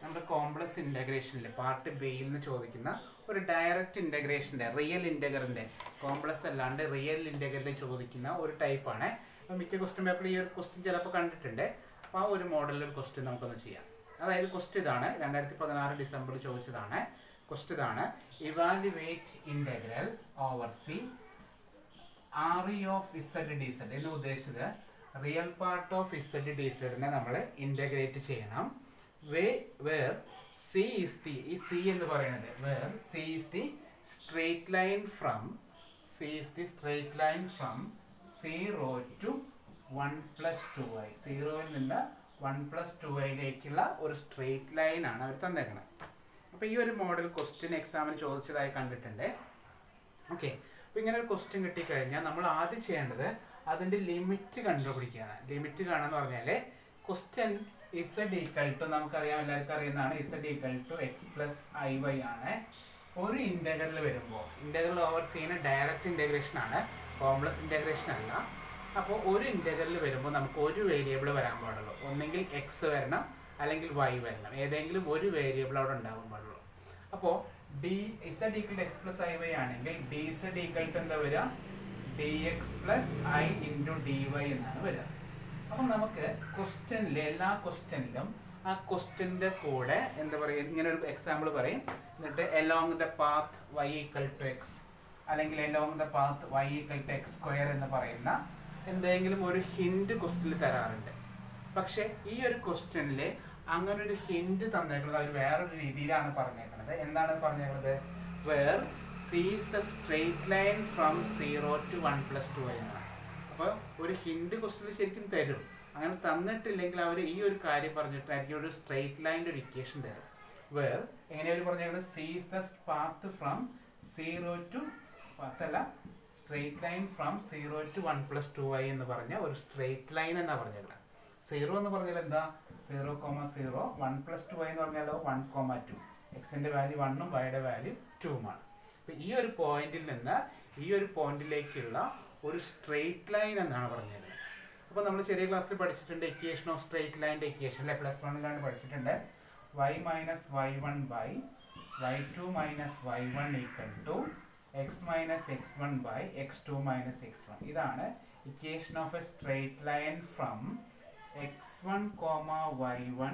നമ്മുടെ complex ഇൻ്റഗ്രേഷനിൽ part ബിയിൽ നിന്ന് ചോദിക്കുന്ന ഒരു ഡയറക്റ്റ് ഇൻ്റഗ്രേഷൻ്റെ റിയൽ ഇൻ്റഗ്രലിൻ്റെ കോംപ്ലക്സ് അല്ലാണ്ട് റിയൽ ഇൻ്റഗ്രലിൽ ചോദിക്കുന്ന ഒരു ടൈപ്പാണ് അപ്പോൾ മിക്ക ക്വസ്റ്റ്യൻ പേപ്പറിൽ ഈ ഒരു ക്വസ്റ്റ്യൻ ചിലപ്പോൾ കണ്ടിട്ടുണ്ട് അപ്പോൾ ആ ഒരു മോഡലിൽ ഒരു ക്വസ്റ്റ്യൻ നമുക്കൊന്ന് ചെയ്യാം അതായത് ക്വസ്റ്റ്യൻ ഇതാണ് രണ്ടായിരത്തി പതിനാറ് ഡിസംബറിൽ ചോദിച്ചതാണ് ക്വസ്റ്റ്യൻ ഇതാണ് evaluate integral over C R E of Z D Z എന്ന് ഉദ്ദേശിച്ചത് real part of Z D സെഡിനെ നമ്മൾ ഇൻ്റഗ്രേറ്റ് ചെയ്യണം way where C is the ഈ സി എന്ന് പറയുന്നത് where C is the straight line from C is the straight line from zero to one plus two I സീറോയിൽ നിന്ന് one plus to ഐയിലേക്കുള്ള ഒരു straight line ആണ് അവർ തന്നേക്കുന്നത് അപ്പോൾ ഈ ഒരു മോഡൽ ക്വസ്റ്റ്യൻ എക്സാമിന് ചോദിച്ചതായി കണ്ടിട്ടുണ്ട് ഓക്കെ അപ്പോൾ ഇങ്ങനെ ഒരു ക്വസ്റ്റ്യൻ കിട്ടിക്കഴിഞ്ഞാൽ നമ്മൾ ആദ്യം ചെയ്യേണ്ടത് അതിൻ്റെ ലിമിറ്റ് കണ്ടുപിടിക്കുകയാണ് ലിമിറ്റ് കാണാന്ന് പറഞ്ഞാൽ ക്വസ്റ്റ്യൻ ഇസഡ് ഈക്വൽ ടു നമുക്കറിയാം എല്ലാവർക്കും അറിയുന്നതാണ് Z equal to X plus I Y ആണ് ഒരു ഇൻ്റഗ്രൽ വരുമ്പോൾ ഇൻ്റഗ്രൽ ഓവർ സീന് ഡയറക്റ്റ് ഇൻ്റഗ്രേഷൻ ആണ് കോംപ്ലക്സ് ഇൻ്റഗ്രേഷൻ അല്ല അപ്പോൾ ഒരു ഇൻ്റഗ്രൽ വരുമ്പോൾ നമുക്ക് ഒരു വേരിയബിൾ വരാൻ പാടുള്ളൂ ഒന്നെങ്കിൽ എക്സ് വരണം അല്ലെങ്കിൽ വൈ വരണം ഏതെങ്കിലും ഒരു വേരിയബിൾ അവിടെ ഉണ്ടാകാൻ പാടുള്ളൂ അപ്പോൾ D Z equal X plus I Y ആണെങ്കിൽ ഡി ഇസഡ് ഈക്വൽ ടു എന്താ വരിക D X plus I into D Y എന്നാണ് വരിക അപ്പം നമുക്ക് ക്വസ്റ്റ്യനിലെ എല്ലാ ക്വസ്റ്റ്യനിലും ആ ക്വസ്റ്റ്യൻ്റെ കൂടെ എന്താ പറയുക ഇങ്ങനെ ഒരു എക്സാമ്പിൾ പറയും എന്നിട്ട് along the path Y equal to X അല്ലെങ്കിൽ along the path Y equal to X square എന്ന് പറയുന്ന എന്തെങ്കിലും ഒരു ഹിൻഡ് ക്വസ്റ്റ്യനിൽ തരാറുണ്ട് പക്ഷേ ഈ ഒരു ക്വസ്റ്റ്യനിൽ അങ്ങനെ ഒരു ഹിൻഡ് തന്നേക്കുന്നത് അവർ വേറൊരു രീതിയിലാണ് പറഞ്ഞേക്കുന്നത് എന്താണ് പറഞ്ഞേക്കുന്നത് where C's the straight line from zero to one plus two എന്നാണ് അപ്പോൾ ഒരു ഹിൻഡ് ക്വസ്റ്റ്യൻ ശരിക്കും തരും അങ്ങനെ തന്നിട്ടില്ലെങ്കിൽ അവർ ഈ ഒരു കാര്യം പറഞ്ഞിട്ടായിരിക്കും ഒരു സ്ട്രേറ്റ് ലൈൻ്റെ ഒരു ഇക്വേഷൻ തരും വേർ എങ്ങനെ അവർ പറഞ്ഞേക്കുന്നത് C's the path from zero to പാത്തല്ല straight line from zero to one plus two I എന്ന് പറഞ്ഞ ഒരു സ്ട്രേറ്റ് ലൈൻ എന്നാണ് പറഞ്ഞേക്കുന്നത് സീറോ എന്ന് പറഞ്ഞാൽ എന്താ zero comma zero one plus two I എന്ന് പറഞ്ഞാലോ വൺ കോമ ടു എക്സിൻ്റെ വാല്യൂ വണ്ണും വൈയുടെ വാല്യൂ ടൂമാണ് അപ്പോൾ ഈ ഒരു പോയിന്റിൽ നിന്ന് ഈ ഒരു പോയിന്റിലേക്കുള്ള ഒരു സ്ട്രെയിറ്റ് ലൈൻ എന്നാണ് പറഞ്ഞത് അപ്പോൾ നമ്മൾ ചെറിയ ക്ലാസ്സിൽ പഠിച്ചിട്ടുണ്ട് ഇക്വേഷൻ ഓഫ് സ്ട്രെയിറ്റ് ലൈൻ്റെ ഇക്വേഷൻ അല്ലെ പ്ലസ് വണ്ണിലാണ് പഠിച്ചിട്ടുണ്ട് y minus y one by y two minus y one equal to x minus x one by x two minus x one ഇതാണ് equation of a straight line from x one comma y one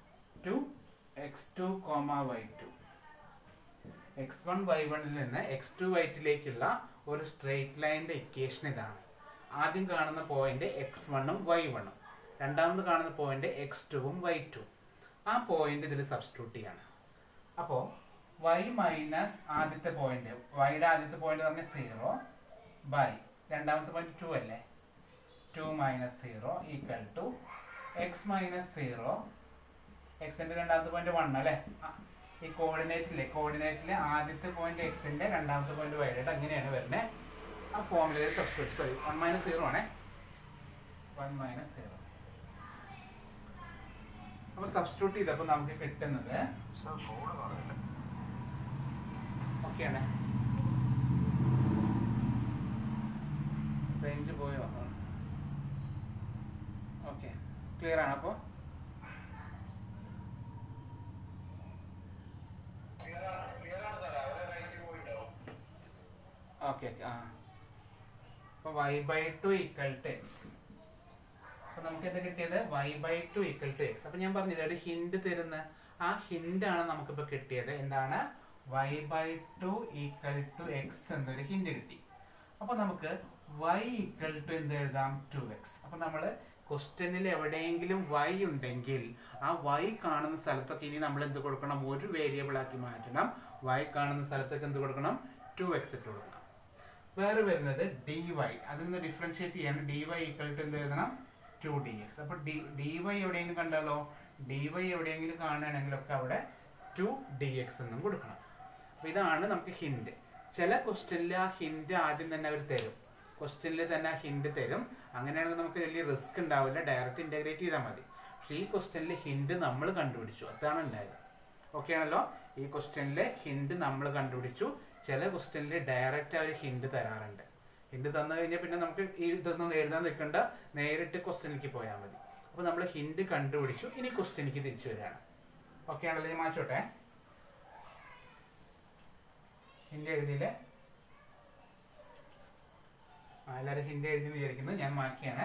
to x two comma y two x one y വണ്ണിൽ നിന്ന് X to വൈറ്റിലേക്കുള്ള ഒരു straight ലൈൻ്റെ equation ഇതാണ് ആദ്യം കാണുന്ന point X വണ്ണും Y വണ്ണും രണ്ടാമത് കാണുന്ന പോയിന്റ് എക്സ് ടുവും വൈ ടു ആ പോയിന്റ് ഇതിൽ സബ്സ്റ്റിറ്റ്യൂട്ട് ചെയ്യാണ് അപ്പോൾ വൈ മൈനസ് ആദ്യത്തെ പോയിന്റ് വൈയുടെ ആദ്യത്തെ പോയിന്റ് പറഞ്ഞാൽ സീറോ ബൈ രണ്ടാമത്തെ പോയിന്റ് ടു അല്ലേ two minus zero equal to x minus zero എക്സിന്റെ രണ്ടാമത്തെ പോയിന്റ് വൺ അല്ലേ ആ, ഈ കോർഡിനേറ്റിലെ കോർഡിനേറ്റിലെ ആദ്യത്തെ പോയിന്റ് എക്സിന്റെ രണ്ടാമത്തെ പോയിന്റ് വൈയുടെ അങ്ങനെയാണ് വരുന്നത് ആ ഫോമിലെ substitute sorry one minus zero ആണേ വൺ മൈനസ് സീറോ അപ്പൊ സബ്സ്റ്റിറ്റ്യൂട്ട് ചെയ്തപ്പോൾ നമുക്ക് കിട്ടുന്നത് ഓക്കെയാണ് റേഞ്ച് പോയോ ഓക്കെ ക്ലിയർ ആണ് അപ്പോൾ ഓക്കെ ഓക്കെ ആ അപ്പോൾ y by two equal to x അപ്പോൾ നമുക്ക് ഇത് കിട്ടിയത് y by two equal to x അപ്പോൾ ഞാൻ പറഞ്ഞില്ലേ ഒരു ഹിൻഡ് തരുന്ന ആ ഹിൻഡാണ് നമുക്കിപ്പോൾ കിട്ടിയത് എന്താണ് y by two equal to x എന്നൊരു ഹിൻഡ് കിട്ടി അപ്പോൾ നമുക്ക് വൈ ഈക്വൽ ടു എന്ത് എഴുതാം ടു എക്സ് അപ്പോൾ നമ്മൾ ക്വസ്റ്റ്യനിൽ എവിടെയെങ്കിലും വൈ ഉണ്ടെങ്കിൽ ആ വൈ കാണുന്ന സ്ഥലത്തൊക്കെ ഇനി നമ്മൾ എന്ത് കൊടുക്കണം ഒരു വേരിയബിൾ ആക്കി മാറ്റണം വൈ കാണുന്ന സ്ഥലത്തൊക്കെ എന്ത് കൊടുക്കണം ടു എക്സ് ഇട്ട് കൊടുക്കണം വേറെ വരുന്നത് ഡി വൈ അതിൽ നിന്ന് ഡിഫറൻഷിയേറ്റ് ചെയ്യാൻ ഡി വൈ ഈക്വൽ ടു എന്ത് എഴുതണം ടു ഡി എക്സ് അപ്പോൾ ഡി ഡി വൈ എവിടെയെങ്കിലും കണ്ടാലോ ഡി വൈ എവിടെയെങ്കിലും കാണുകയാണെങ്കിലൊക്കെ അവിടെ ടു ഡി എക്സ് എന്നും കൊടുക്കണം അപ്പോൾ ഇതാണ് നമുക്ക് ഹിൻഡ് ചില ക്വസ്റ്റ്യനിൽ ആ ഹിൻഡ് ആദ്യം തന്നെ അവർ തരും ക്വസ്റ്റ്യനിൽ തന്നെ ആ ഹിൻഡ് തരും അങ്ങനെയാണെങ്കിൽ നമുക്ക് വലിയ റിസ്ക് ഉണ്ടാവില്ല ഡയറക്റ്റ് ഇൻറ്റഗ്രേറ്റ് ചെയ്താൽ മതി പക്ഷേ ഈ ക്വസ്റ്റ്യനിൽ ഹിൻഡ് നമ്മൾ കണ്ടുപിടിച്ചു അതാണ് ഉണ്ടായത് ഓക്കെ ആണല്ലോ ഈ ക്വസ്റ്റ്യനിൽ ഹിൻഡ് നമ്മൾ കണ്ടുപിടിച്ചു ചില ക്വസ്റ്റ്യനിൽ ഡയറക്റ്റ് അവർ ഹിൻഡ് തരാറുണ്ട് ഹിൻഡ് തന്നു കഴിഞ്ഞാൽ പിന്നെ നമുക്ക് ഈ ഇതൊന്നും എഴുതാൻ നിൽക്കണ്ട നേരിട്ട് ക്വസ്റ്റ്യനിലേക്ക് പോയാൽ മതി അപ്പോൾ നമ്മൾ ഹിൻഡ് കണ്ടുപിടിച്ചു ഇനി ക്വസ്റ്റ്യനിലേക്ക് തിരിച്ചു വരികയാണ് ഓക്കെ ആണല്ലോ ഞാൻ മാച്ചോട്ടെ ഹിന്ദി എഴുതിയില്ലേ ആ എല്ലാവരും ഹിന്ദി എഴുതി എന്ന് വിചാരിക്കുന്നു ഞാൻ മാറ്റിയാണ്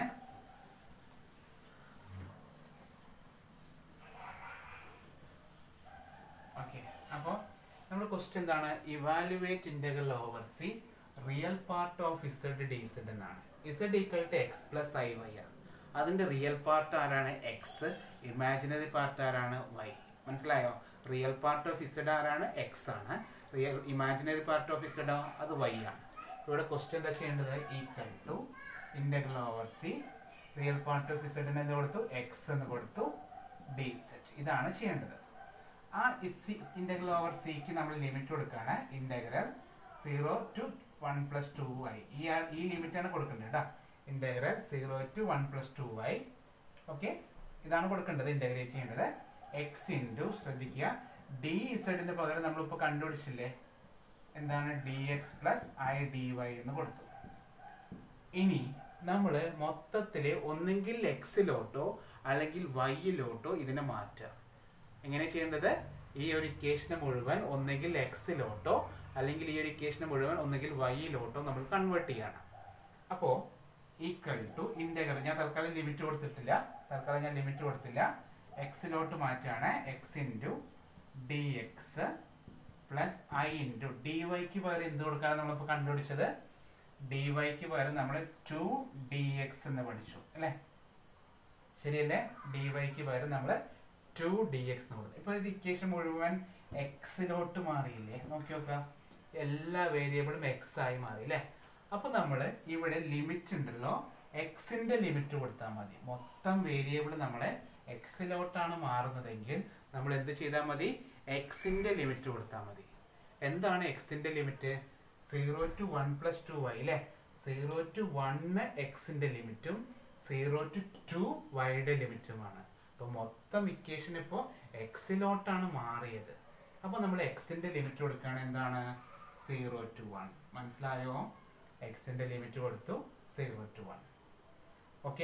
ഓക്കെ അപ്പോൾ നമ്മുടെ ക്വസ്റ്റ്യൻ എന്താണ് evaluate integral over c real part of Z d z എന്നാണ് z equal to X plus I Y ആണ് അതിൻ്റെ റിയൽ പാർട്ട് ആരാണ് എക്സ് ഇമാജിനറി പാർട്ട് ആരാണ് വൈ മനസ്സിലായോ റിയൽ പാർട്ട് ഓഫ് ഇസഡ് ആരാണ് എക്സ് ആണ് റിയൽ ഇമാജിനറി പാർട്ട് ഓഫ് ഇസഡോ അത് വൈ ആണ് ഇവിടെ ക്വസ്റ്റ്യൻ എന്താ ചെയ്യേണ്ടത് equal to integral over c real part of ഇസഡിന് എന്ത് കൊടുത്തു എക്സ് എന്ന് കൊടുത്തു ഡി സെറ്റ് ഇതാണ് ചെയ്യേണ്ടത് ആ ഇൻ്റഗ്രൽ ഓവർ സിക്ക് നമ്മൾ ലിമിറ്റ് കൊടുക്കുകയാണ് integral zero to one plus two y ഈ ആ- ഈ ലിമിറ്റാണ് കൊടുക്കേണ്ടത് കേട്ടോ integral zero to one plus two y okay ഇതാണ് കൊടുക്കേണ്ടത് ഇൻ്റഗ്രേറ്റ് ചെയ്യേണ്ടത് എക്സ് ഇൻറ്റു ശ്രദ്ധിക്കുക ഡി ഇസഡിന് പകരം നമ്മളിപ്പോൾ കണ്ടുപിടിച്ചില്ലേ എന്താണ് d X plus i d y എന്ന് കൊടുത്തു ഇനി നമ്മൾ മൊത്തത്തിൽ ഒന്നെങ്കിൽ എക്സിലോട്ടോ അല്ലെങ്കിൽ വൈയിലോട്ടോ ഇതിനെ മാറ്റുക എങ്ങനെ ചെയ്യേണ്ടത് ഈ ഒരു ഇക്വേഷനെ മുഴുവൻ ഒന്നെങ്കിൽ എക്സിലോട്ടോ അല്ലെങ്കിൽ ഈ ഒരു ഇക്വേഷനെ മുഴുവൻ ഒന്നെങ്കിൽ വൈയിലോട്ടോ നമ്മൾ കൺവേർട്ട് ചെയ്യണം അപ്പോൾ ഈക്വൽ ടു ഇൻ്റഗ്രൽ ഞാൻ തൽക്കാലം ലിമിറ്റ് കൊടുത്തിട്ടില്ല തൽക്കാലം ഞാൻ ലിമിറ്റ് കൊടുത്തില്ല എക്സിലോട്ട് മാറ്റുകയാണ് x into d X plus I into d വൈക്ക് പകരം എന്ത് കൊടുക്കാനാണ് നമ്മളിപ്പോൾ കണ്ടുപിടിച്ചത് ഡി വൈക്ക് പകരം നമ്മൾ ടു ഡി എക്സ് എന്ന് പഠിച്ചു അല്ലേ ശരിയല്ലേ ഡി വൈക്ക് പകരം നമ്മൾ ടു ഡി എക്സ് എന്ന് കൊടുത്തു ഇപ്പോൾ ഇത് ഇക്വേഷൻ മുഴുവൻ എക്സിലോട്ട് മാറിയില്ലേ നോക്കി നോക്കാം എല്ലാ വേരിയബിളും എക്സ് ആയി മാറി അല്ലേ അപ്പോൾ നമ്മൾ ഇവിടെ ലിമിറ്റ് ഉണ്ടല്ലോ എക്സിന്റെ ലിമിറ്റ് കൊടുത്താൽ മതി മൊത്തം വേരിയബിൾ നമ്മളെ എക്സിലോട്ടാണ് മാറുന്നതെങ്കിൽ നമ്മൾ എന്ത് ചെയ്താൽ മതി എക്സിന്റെ ലിമിറ്റ് കൊടുത്താൽ മതി എന്താണ് എക്സിന്റെ limit zero to one plus two y അല്ലേ സീറോ ടു വണ്ണ് എക്സിന്റെ ലിമിറ്റും സീറോ ടു ടു വൈയുടെ ലിമിറ്റുമാണ് അപ്പോൾ മൊത്തം ഇക്വേഷൻ ഇപ്പോൾ എക്സിലോട്ടാണ് മാറിയത് അപ്പോൾ നമ്മൾ എക്സിന്റെ ലിമിറ്റ് കൊടുക്കുകയാണ് എന്താണ് സീറോ ടു വൺ മനസ്സിലായോ എക്സിന്റെ ലിമിറ്റ് കൊടുത്തു zero to one okay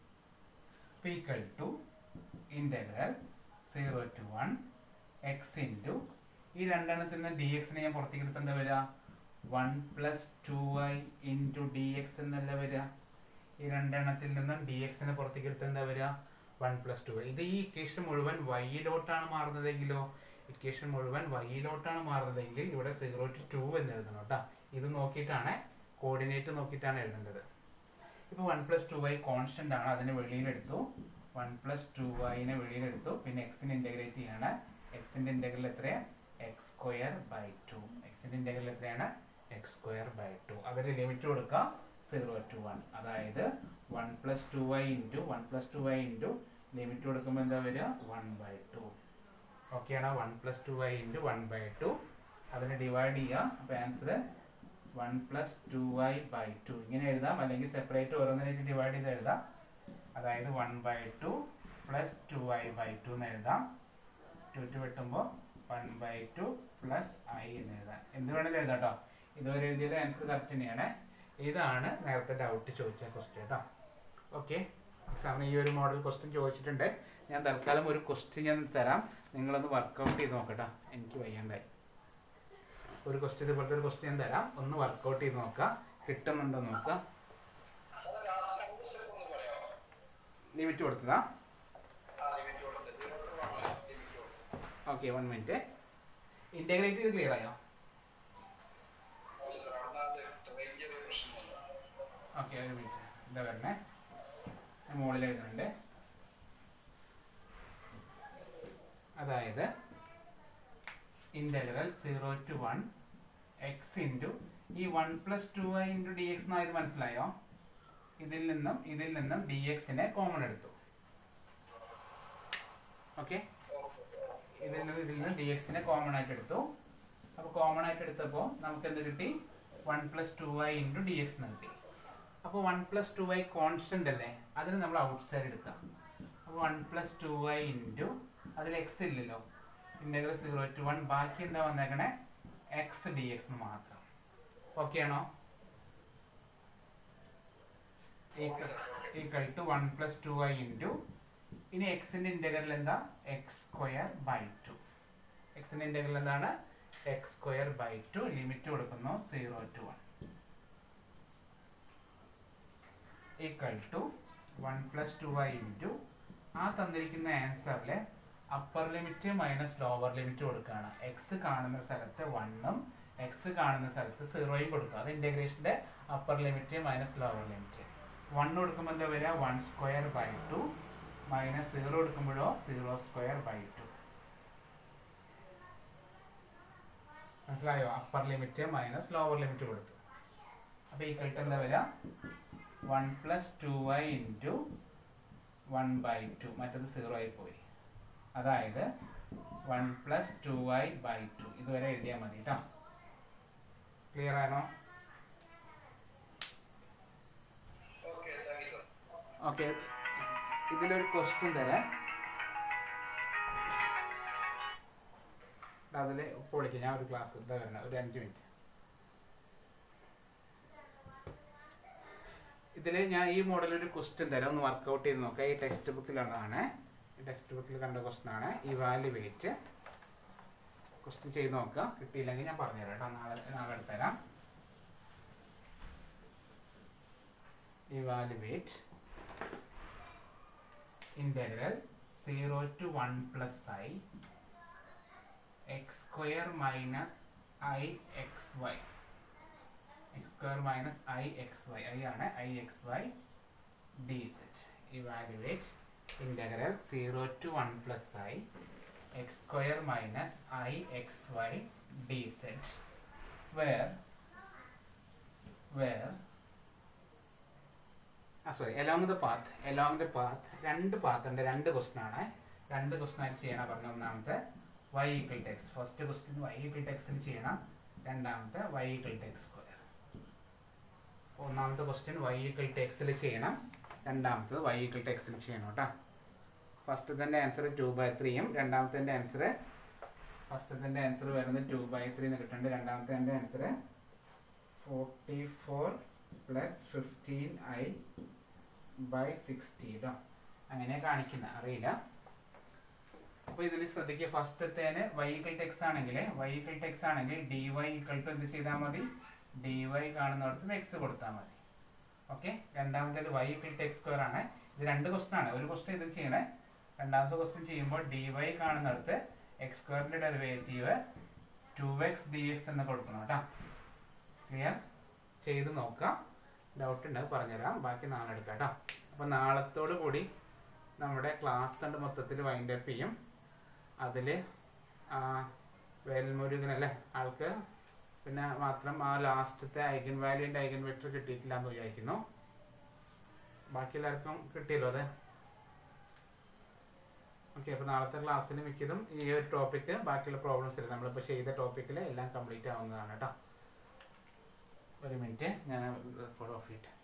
equal to integral zero to one x into ഈ രണ്ടെണ്ണത്തിൽ നിന്ന് ഡി എക്സിനെ ഞാൻ പുറത്തേക്ക് എടുത്ത് എന്താ വരിക one plus two i into d x എന്നല്ല വരിക ഈ രണ്ടെണ്ണത്തിൽ നിന്നും ഡി എക്സിനെ പുറത്തേക്ക് എടുത്ത് എന്താ വരിക വൺ പ്ലസ് ടു ഇത് ഈ ഇക്വേഷൻ മുഴുവൻ വൈയിലോട്ടാണ് മാറുന്നതെങ്കിലോ ഇക്വേഷൻ മുഴുവൻ വൈയിലോട്ടാണ് മാറുന്നതെങ്കിൽ ഇവിടെ സീറോ ടു ടു എന്ന് എഴുതണം കേട്ടോ ഇത് നോക്കിയിട്ടാണ് കോർഡിനേറ്റ് നോക്കിയിട്ടാണ് എഴുതേണ്ടത് ഇപ്പോൾ one plus two y constant ആണ് അതിനെ വെളിയിലെടുത്തു വൺ പ്ലസ് ടു വൈനെ വെളിയിലെടുത്തു പിന്നെ എക്സിന് ഇൻ്റഗ്രേറ്റ് ചെയ്യാണ് എക്സിൻ്റെ ഇൻ്റഗ്രൽ എത്രയാണ് എക്സ് സ്ക്വയർ ബൈ ടു എക്സിൻ്റെ ഇൻ്റഗ്രൽ എത്രയാണ് എക്സ് സ്ക്വയർ ബൈ ടു അതിന് ലിമിറ്റ് കൊടുക്കുക സീറോ ടു വൺ അതായത് one plus two y into one plus two y into limit കൊടുക്കുമ്പോൾ എന്താ വരിക വൺ ബൈ ടു ഓക്കെയാണ് one plus two y into one by two അതിനെ divide ചെയ്യുക അപ്പോൾ answer one plus two y by two ഇങ്ങനെ എഴുതാം അല്ലെങ്കിൽ സെപ്പറേറ്റ് ഓരോന്നിനായിട്ട് ഡിവൈഡ് ചെയ്ത് എഴുതാം അതായത് one by two plus two y by two എന്ന് എഴുതാം ടു ടു വെട്ടുമ്പോൾ one by two plus i എന്ന് എഴുതാം എന്ത് വേണമെങ്കിലും എഴുതാം കേട്ടോ ഇതുവരെ എഴുതിയത് ആൻസർ കറക്റ്റ് തന്നെയാണ് ഇതാണ് നേരത്തെ ഡൗട്ട് ചോദിച്ച ക്വസ്റ്റ്യൻ കേട്ടോ ഓക്കെ എക്സാമിന് ഈ ഒരു മോഡൽ ക്വസ്റ്റ്യൻ ചോദിച്ചിട്ടുണ്ട് ഞാൻ തൽക്കാലം ഒരു ക്വസ്റ്റ്യൻ ഞാൻ തരാം നിങ്ങളൊന്ന് വർക്കൗട്ട് ചെയ്ത് നോക്കട്ടോ എനിക്ക് വയ്യാണ്ടായി ഒരു ക്വസ്റ്റ്യൻ ഇതുപോലത്തെ ഒരു ക്വസ്റ്റ്യൻ തരാം ഒന്ന് വർക്കൗട്ട് ചെയ്ത് നോക്കാം കിട്ടുന്നുണ്ടോ നോക്കാം ലിമിറ്റ് കൊടുത്തതാ ഓക്കെ വൺ മിനിറ്റ് ഇൻറ്റഗ്രേറ്റ് ചെയ്ത് ക്ലിയർ ആയോ ഓക്കെ ഒരു മിനിറ്റ് എന്താ വരണേ ഞാൻ മുകളിൽ എഴുതുന്നുണ്ട് അതായത് integral zero to one x into ഈ one plus two i into d x എന്നായത് മനസ്സിലായോ ഇതിൽ നിന്നും ഇതിൽ നിന്നും ഡി എക്സിനെ കോമൺ എടുത്തു ഓക്കെ ഇതിൽ നിന്ന് ഇതിൽ നിന്ന് ഡി എക്സിനെ കോമൺ ആയിട്ട് എടുത്തു അപ്പോൾ കോമൺ ആയിട്ട് എടുത്തപ്പോൾ നമുക്ക് എന്ത് കിട്ടി one plus two i into d x എന്ന് കിട്ടി അപ്പോൾ one plus two i constant അല്ലേ അതിന് നമ്മൾ ഔട്ട് സൈഡ് എടുക്കാം അപ്പോൾ one plus two i into അതിൽ എക്സ് ഇല്ലല്ലോ ഇൻ്റഗ്രൽ സീറോ ടു വൺ ബാക്കി എന്താ വന്നേക്കണേ എക്സ് ഡി എക്സ് മാത്രം ഓക്കെ ആണോ equal to one plus two i into ഇനി എക്സിന്റെ ഇന്റഗ്രൽ എന്താ എക്സ് സ്ക്വയർ ബൈ ടു എക്സിന്റെ ഇന്റഗ്രൽ എന്താണ് x square by two limit കൊടുക്കുന്നു zero to one equal to one plus two y into ആ തന്നിരിക്കുന്ന ആൻസറിൽ upper limit minus lower limit കൊടുക്കുകയാണ് എക്സ് കാണുന്ന സ്ഥലത്ത് വണ്ണും എക്സ് കാണുന്ന സ്ഥലത്ത് സീറോയും കൊടുക്കുക അത് ഇൻറ്റഗ്രേഷൻ്റെ upper limit minus lower limit one കൊടുക്കുമ്പോൾ എന്താ വരിക one square by two minus zero എടുക്കുമ്പോഴോ സീറോ സ്ക്വയർ ബൈ ടു മനസ്സിലായോ upper limit minus lower limit കൊടുത്തു അപ്പോൾ ഈ കൾട്ട് എന്താ വരിക one plus two y into one by to മറ്റത് സീറോ ആയി പോയി അതായത് one plus two y by two ഇതുവരെ എഴുതിയാൽ മതി കേട്ടോ ക്ലിയർ ആണോ ഓക്കെ ഇതിലൊരു ക്വസ്റ്റ്യൻ തരാം അതിൽ പൊളിക്കും ഞാൻ ഒരു ക്ലാസ് ഇതാ വരണം ഒരു അഞ്ച് മിനിറ്റ് ഇതിൽ ഞാൻ ഈ മോഡൽ ഒരു ക്വസ്റ്റ്യൻ തരാം ഒന്ന് വർക്കൗട്ട് ചെയ്ത് നോക്കാം ഈ ടെക്സ്റ്റ് ബുക്കിലുള്ളതാണ് ഈ ടെക്സ്റ്റ് ബുക്കിൽ കണ്ട ക്വസ്റ്റ്യൻ ആണ് ഇവാലുവേറ്റ് ക്വസ്റ്റ്യൻ ചെയ്ത് നോക്കുക കിട്ടിയില്ലെങ്കിൽ ഞാൻ പറഞ്ഞുതരാം കേട്ടോ നാളെ നാളെ എടുത്തുതരാം evaluate integral 0 to 1 plus i x square minus i xy x square minus i xy i ആണ് i xy dz evaluate integral 0 to 1 plus i x square minus i xy dz where where ആ sorry along the path along the path രണ്ട് path ഉണ്ട് രണ്ട് question ആണ് രണ്ട് question ആയിട്ട് ചെയ്യണം പറഞ്ഞ ഒന്നാമത്തെ y equal to x first question y equal ടെക്സിന് ചെയ്യണം രണ്ടാമത്തെ വൈ ഈക്വൽ ടെക്സ് സ്ക്വയർ ഒന്നാമത്തെ ക്വസ്റ്റ്യൻ വൈ ഈക്വൽ ടെക്സിൽ ചെയ്യണം രണ്ടാമത്തത് വൈ ഈക്വൽ ടെക്സിൽ ചെയ്യണം കേട്ടോ ഫസ്റ്റത്തിൻ്റെ ആൻസർ ടു ബൈ ത്രീയും രണ്ടാമത്തെ ആൻസർ ഫസ്റ്റത്തിൻ്റെ ആൻസർ വരുന്നത് ടു ബൈ ത്രീ എന്ന് കിട്ടുന്നുണ്ട് രണ്ടാമത്തെ answer forty four plus fifteen i by sixty കേട്ടോ അങ്ങനെ കാണിക്കുന്ന അറിയില്ല അപ്പോൾ ഇതിൽ ശ്രദ്ധിക്കുക ഫസ്റ്റത്തേന് വൈക്കിൾ ടെക്സ് ആണെങ്കിൽ വൈക്കിൾ ടെക്സ് ആണെങ്കിൽ ഡി വൈ ഇക്വൾ ടു എന്ത് ചെയ്താൽ മതി ഡി വൈ കാണുന്നിടത്ത് എക്സ് കൊടുത്താൽ മതി ഓക്കെ രണ്ടാമത്തേത് വൈ ഇക്വൽ ടെക്സ് സ്ക്വയർ ആണ് ഇത് രണ്ട് ക്വസ്റ്റൻ ആണ് ഒരു ക്വസ്റ്റൻ ഇത് ചെയ്യണേ രണ്ടാമത്തെ ക്വസ്റ്റൻ ചെയ്യുമ്പോൾ ഡി വൈ കാണുന്നിടത്ത് എക്സ് സ്ക്വയറിൻ്റെ derivative two x d x എന്ന് കൊടുക്കണം കേട്ടോ ക്ലിയർ ചെയ്ത് നോക്കാം ഡൗട്ട് ഉണ്ട് പറഞ്ഞുതരാം ബാക്കി നാളെ എടുക്കാം കേട്ടോ അപ്പോൾ നാളത്തോടു കൂടി നമ്മുടെ ക്ലാസ് കണ്ട് മൊത്തത്തിൽ വൈൻഡ് അപ്പ് ചെയ്യും അതിൽ വേൽമുരുകനല്ലേ ആൾക്ക് പിന്നെ മാത്രം ആ ലാസ്റ്റത്തെ ഐഗൻ വാല്യൂൻ്റെ ഐഗൻ വെക്ടർ കിട്ടിയിട്ടില്ല എന്ന് വിചാരിക്കുന്നു ബാക്കി എല്ലാവർക്കും കിട്ടിയല്ലോ അതെ ഓക്കെ അപ്പോൾ നാളത്തെ ക്ലാസ്സിൽ മിക്കതും ഈ ഒരു ടോപ്പിക്ക് ബാക്കിയുള്ള പ്രോബ്ലംസ് ഇല്ല നമ്മളിപ്പോൾ ചെയ്ത ടോപ്പിക്കിൽ എല്ലാം കംപ്ലീറ്റ് ആവുന്നതാണ് കേട്ടോ ഒരു മിനിറ്റ് ഞാൻ ഫോളോ ഓഫ് ചെയ്തിട്ട്